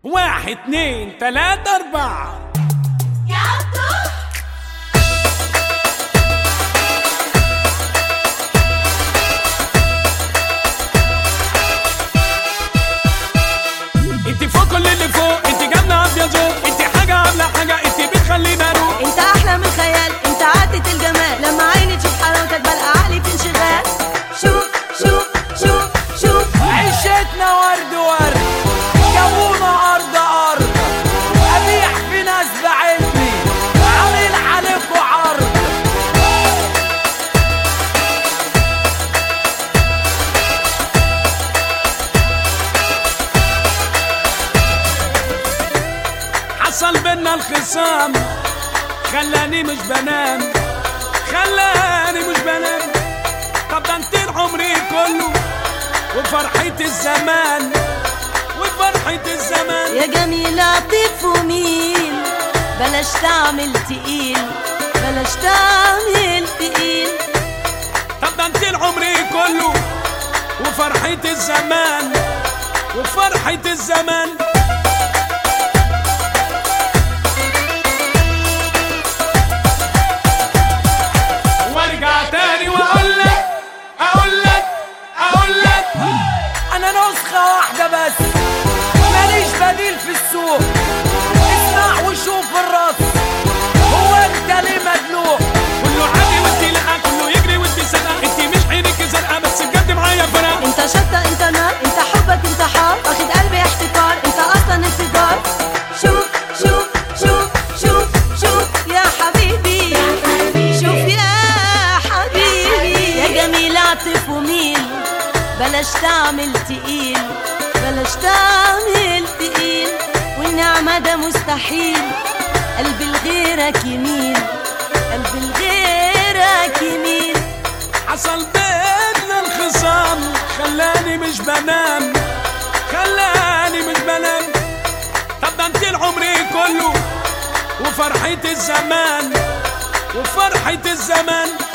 واحد اتنين تلاتة أربعة يا عبدو انت فوق كل اللي فوق انت جنة أبيض ذوق انت حاجة عاملة حاجة انت بتخليني أروق انت احلى من خيال انت عدة الجمال لما عيني تشوف حلاوتك بلقى عقلي في انشغال شوف شوف شوف شوف عيشتنا ورد ورد جونا أرض أرض أبيح في ناس بعلمي عامل عليكوا عرض حصل بينا الخصام خلاني مش بنام خلاني مش بنام طب ده انت عمري كله وفرحة الزمان وفرحة الزمان يا جميل لطيف وميل بلاش تعمل تقيل بلاش تعمل تقيل طب ده انت عمري كله وفرحة الزمان وفرحة الزمان وارجع تاني واقول لك اقول لك اقول لك انا نسخة واحدة بس ماليش بديل في السوق اسمع وشوف الرص هو انت ليه مدلوق كله عادي وانت لا كله يجري وانت سرقة انت مش عينك زرقاء بس بجد معايا فرق انت شطة انت نار انت حبك انتحار واخد قلبي احتكار انت اصلا انفجار شوف شوف شوف شوف شوف يا حبيبي شوف يا حبيبي يا جميل عطف وميل بلاش تعمل تقيل بلاش تعمل تقيل والنعمة ده مستحيل قلبي لغيرك يميل قلبي لغيرك يميل حصل بينا الخصام خلاني مش بنام خلاني مش بنام طب ده انت عمري كله وفرحة الزمان وفرحة الزمان